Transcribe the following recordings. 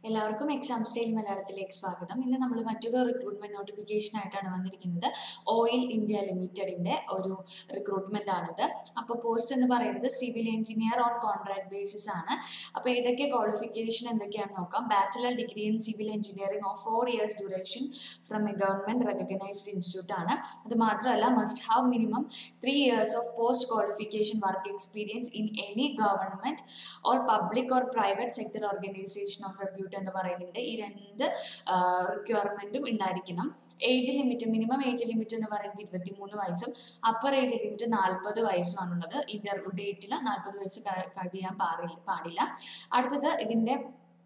എല്ലാവർക്കും exam style മലയാളത്തിലേക്ക് സ്വാഗതം ഇന്ന് നമ്മൾ മറ്റൊരു റിക്രൂട്ട്മെന്റ് നോട്ടിഫിക്കേഷൻ ആയിട്ടാണ് വന്നിരിക്കുന്നത് ഓയിൽ ഇന്ത്യ ലിമിറ്റഡിന്റെ ഒരു റിക്രൂട്ട്മെന്റ് ആണിത് അപ്പോൾ പോസ്റ്റ് എന്ന് പറയുന്നത് civil engineer on contract basis ആണ് അപ്പോൾ ഏതൊക്കെ ക്വാളിഫിക്കേഷൻ എന്തൊക്കെയാണെന്ന് നോക്കാം bachelor degree in civil engineering of four years duration from a government recognised institute ആണ് അത് മാത്രമല്ല must have minimum three years of post qualification work experience in any government or public or private sector organisation of repute എന്ന് പറയുന്നുണ്ട് ഈ രണ്ട് റിക്വയർമെന്റും ഉണ്ടായിരിക്കണം age limit minimum age limit എന്ന് പറയുന്നത് ഇരുപത്തി മൂന്ന് വയസ്സും അപ്പർ ഏജ് ലിമിറ്റ് നാൽപ്പത് വയസ്സുമാണുള്ളത് ഇന്റർവ്യൂ ഡേറ്റിൽ നാൽപ്പത് വയസ്സ് കഴി- കഴിയാൻ പാടില്ല പാടില്ല അടുത്തത് ഇതിന്റെ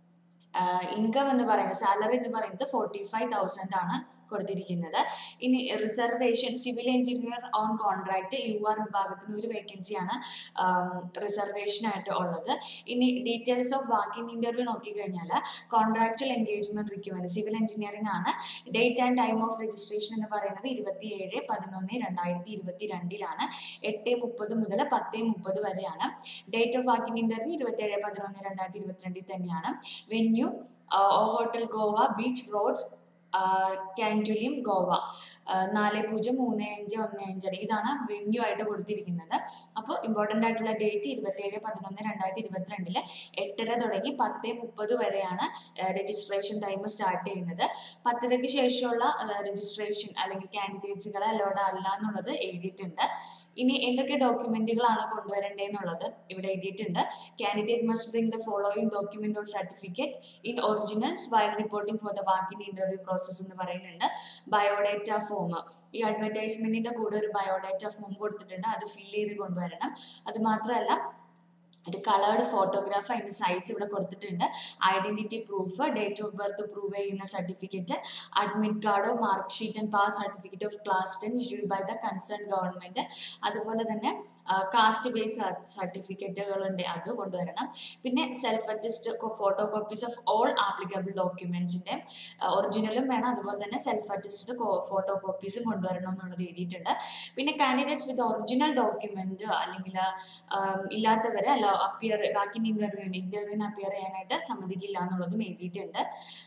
ഇൻകം എന്ന് പറയുന്നത് സാലറി എന്ന് പറയുന്നത് ഫോർട്ടി ഫൈവ് തൗസൻഡ് ആണ് കൊടുത്തിരിക്കുന്നത് ഇനി reservation civil engineer on contract U R വിഭാഗത്തിന് ഒരു വേക്കൻസിയാണ് റിസർവേഷൻ ആയിട്ട് ഉള്ളത് ഇനി ഡീറ്റെയിൽസ് ഓഫ് വാക്കിംഗ് ഇന്റർവ്യൂ നോക്കിക്കഴിഞ്ഞാൽ contractual engagement requirement civil engineering ആണ് date and time of registration എന്ന് പറയുന്നത് ഇരുപത്തിയേഴ് പതിനൊന്ന് രണ്ടായിരത്തി ഇരുപത്തി രണ്ടിലാണ് എട്ട് മുപ്പത് മുതൽ പത്ത് മുപ്പത് വരെയാണ് ഡേറ്റ് ഓഫ് വാക്കിംഗ് ഇന്റർവ്യൂ ഇരുപത്തിയേഴ് പതിനൊന്ന് രണ്ടായിരത്തി ഇരുപത്തിരണ്ടിൽ തന്നെയാണ് venue hotel Goa beach roads Candolim Goa നാല് പൂജ്യം മൂന്ന് അഞ്ച് ഒന്ന് അഞ്ച് ഇതാണ് വെന്യൂ ആയിട്ട് കൊടുത്തിരിക്കുന്നത് അപ്പോൾ ഇമ്പോർട്ടൻ്റ് ആയിട്ടുള്ള ഡേറ്റ് ഇരുപത്തിയേഴ് പതിനൊന്ന് രണ്ടായിരത്തി ഇരുപത്തിരണ്ടില് എട്ടര തുടങ്ങി പത്ത് മുപ്പത് വരെയാണ് രജിസ്ട്രേഷൻ ടൈം സ്റ്റാർട്ട് ചെയ്യുന്നത് പത്തരയ്ക്ക് ശേഷമുള്ള രജിസ്ട്രേഷൻ അല്ലെങ്കിൽ കാൻഡിഡേറ്റ്സുകളെ അലോഡ് അല്ല എന്നുള്ളത് എഴുതിയിട്ടുണ്ട് ഇനി എന്തൊക്കെ ഡോക്യുമെന്റുകളാണ് കൊണ്ടുവരേണ്ടതെന്നുള്ളത് ഇവിടെ എഴുതിയിട്ടുണ്ട് candidate must bring the following document or certificate in originals while reporting for the walk-in interview process എന്ന് പറയുന്നുണ്ട് ബയോഡേറ്റ ഫോം ഈ അഡ്വർടൈസ്മെന്റിന്റെ കൂടെ ഒരു ബയോഡേറ്റ ഫോം കൊടുത്തിട്ടുണ്ട് അത് ഫിൽ ചെയ്ത് കൊണ്ടുവരണം അത് മാത്രമല്ല ഒരു കളേർഡ് ഫോട്ടോഗ്രാഫ് അതിന്റെ സൈസ് ഇവിടെ കൊടുത്തിട്ടുണ്ട് identity proof date of birth prove ചെയ്യുന്ന സർട്ടിഫിക്കറ്റ് അഡ്മിറ്റ് കാർഡോ mark sheet and pass certificate of class ten issued by the concern government അതുപോലെ തന്നെ കാസ്റ്റ് ബേസ് സർട്ടിഫിക്കറ്റുകളുണ്ട് അത് കൊണ്ടുവരണം പിന്നെ self attest photo copies of all applicable ഡോക്യുമെന്റ്സിന്റെ ഒറിജിനലും വേണം അതുപോലെ തന്നെ സെൽഫ് അറ്റസ്റ്റഡ് ഫോട്ടോ കോപ്പീസും കൊണ്ടുവരണം എന്നുള്ളത് എഴുതിയിട്ടുണ്ട് പിന്നെ കാൻഡിഡേറ്റ്സ് വിത്ത് ഒറിജിനൽ ഡോക്യുമെന്റ് അല്ലെങ്കിൽ ഇല്ലാത്തവരെ അല്ല അപ്പിയർ ബാക്കി ഇന്റർവ്യൂവിന് ഇന്റർവ്യൂവിന് അപ്പിയർ ചെയ്യാനായിട്ട് സമ്മതിക്കില്ല എന്നുള്ളതും എഴുതിയിട്ടുണ്ട്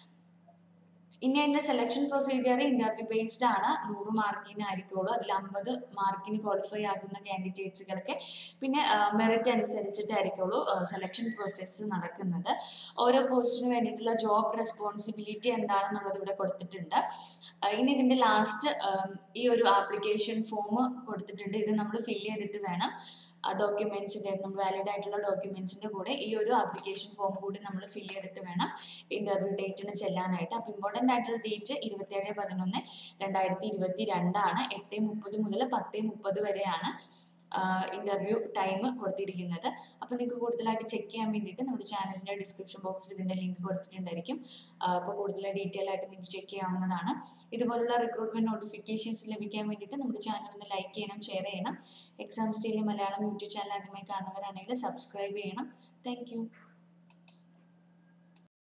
ഇനി അതിന്റെ സെലക്ഷൻ പ്രൊസീജിയർ ഇന്റർവ്യൂ ബേസ്ഡ് ആണ് നൂറ് മാർക്കിന് ആയിരിക്കുള്ളൂ അതിൽ അമ്പത് മാർക്കിന് ക്വാളിഫൈ ആകുന്ന കാൻഡിഡേറ്റ്സുകൾക്ക് പിന്നെ മെറിറ്റ് അനുസരിച്ചിട്ടായിരിക്കുള്ളൂ സെലക്ഷൻ പ്രോസസ്സ് നടക്കുന്നത് ഓരോ പോസ്റ്റിന് വേണ്ടിയിട്ടുള്ള ജോബ് റെസ്പോൺസിബിലിറ്റി എന്താണെന്നുള്ളത് ഇവിടെ കൊടുത്തിട്ടുണ്ട് ആ, ഇനി ഇതിന്റെ ലാസ്റ്റ് ഈ ഒരു ആപ്ലിക്കേഷൻ ഫോം കൊടുത്തിട്ടുണ്ട് ഇത് നമ്മൾ ഫിൽ ചെയ്തിട്ട് വേണം ഡോക്യുമെന്റ്സിന്റെ നമ്മൾ വാലിഡ് ആയിട്ടുള്ള ഡോക്യുമെന്റ്സിന്റെ കൂടെ ഈ ഒരു ആപ്ലിക്കേഷൻ ഫോം കൂടി നമ്മൾ ഫിൽ ചെയ്തിട്ട് വേണം ഇന്റർവ്യൂ ഡേറ്റിന് ചെല്ലാനായിട്ട് അപ്പോൾ ഇമ്പോർട്ടൻ്റ് ആയിട്ടുള്ള ഡേറ്റ് ഇരുപത്തിയേഴ് പതിനൊന്ന് രണ്ടായിരത്തി ഇരുപത്തി രണ്ടാണ് എട്ട് മുപ്പത് മുതൽ പത്ത് മുപ്പത് വരെയാണ് ഇന്റർവ്യൂ ടൈം കൊടുത്തിരിക്കുന്നത് അപ്പോൾ നിങ്ങൾക്ക് കൂടുതലായിട്ട് ചെക്ക് ചെയ്യാൻ വേണ്ടിയിട്ട് നമ്മുടെ ചാനലിൻ്റെ ഡിസ്ക്രിപ്ഷൻ ബോക്സിൽ ഇതിൻ്റെ ലിങ്ക് കൊടുത്തിട്ടുണ്ടായിരിക്കും അപ്പോൾ കൂടുതൽ ഡീറ്റെയിൽ ആയിട്ട് നിങ്ങൾക്ക് ചെക്ക് ചെയ്യാവുന്നതാണ് ഇതുപോലുള്ള റിക്രൂട്ട്മെന്റ് നോട്ടിഫിക്കേഷൻസ് ലഭിക്കാൻ വേണ്ടിയിട്ട് നമ്മുടെ ചാനൽ ഒന്ന് ലൈക്ക് ചെയ്യണം ഷെയർ ചെയ്യണം എക്സാം സ്റ്റൈലിൽ മലയാളം യൂട്യൂബ് ചാനൽ ആദ്യമായി കാണുന്നവരാണെങ്കിൽ സബ്സ്ക്രൈബ് ചെയ്യണം താങ്ക്